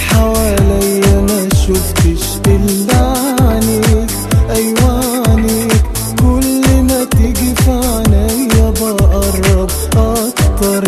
حواليا ما شفتش الا عينيك ايوه عينيك كل ما تيجي في عينيا بقرب اكتر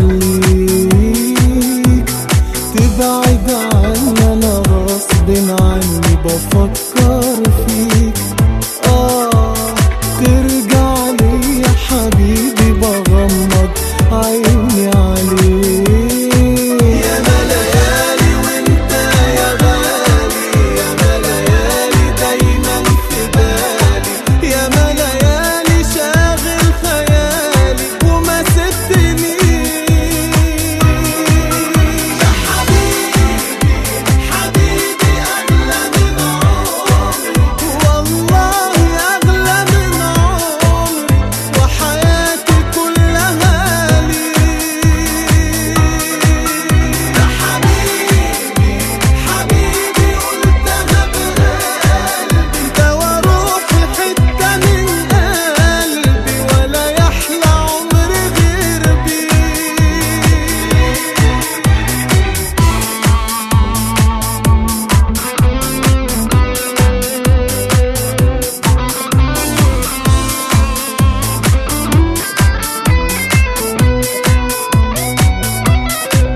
ليك تبعد عني انا غصب عني بفكر فيك اه ترجع لي يا حبيبي بغمض عيني عليك يا ليالي وانت يا غالي يا ليالي دايما في بالي يا ليالي شاغل خيالي وما سبتنيش يا حبيبي حبيبي أغلى من عمري والله أغلى من عمري وحياتي كلها ليك يا حبيبي حبيبي قلتها بقلبي ده واروح حتة من قلبي ولا يحلى عمري غير بيك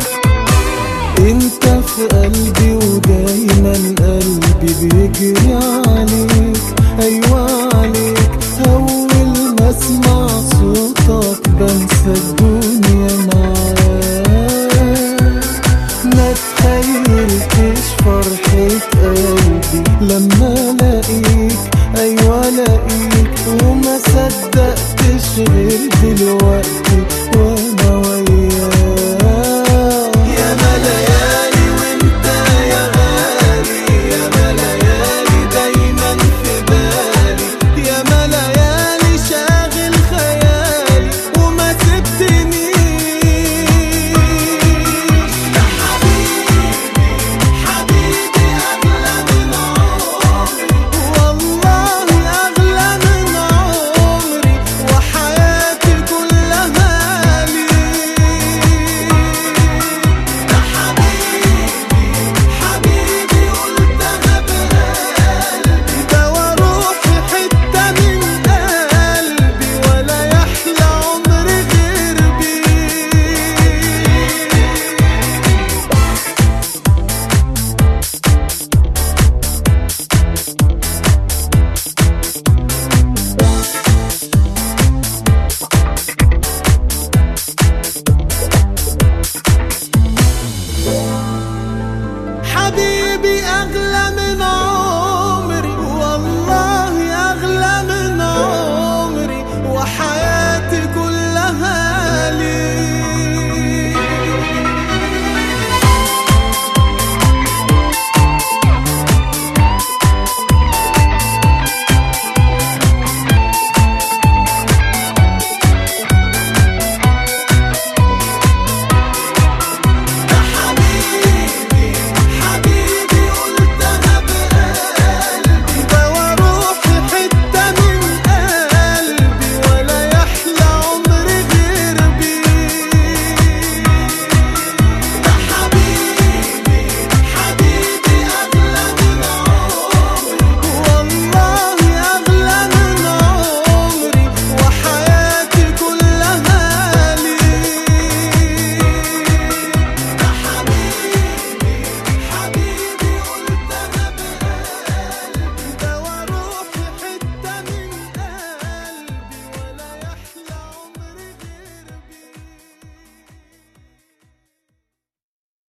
انت في قلبي ودايما قلبي بيجري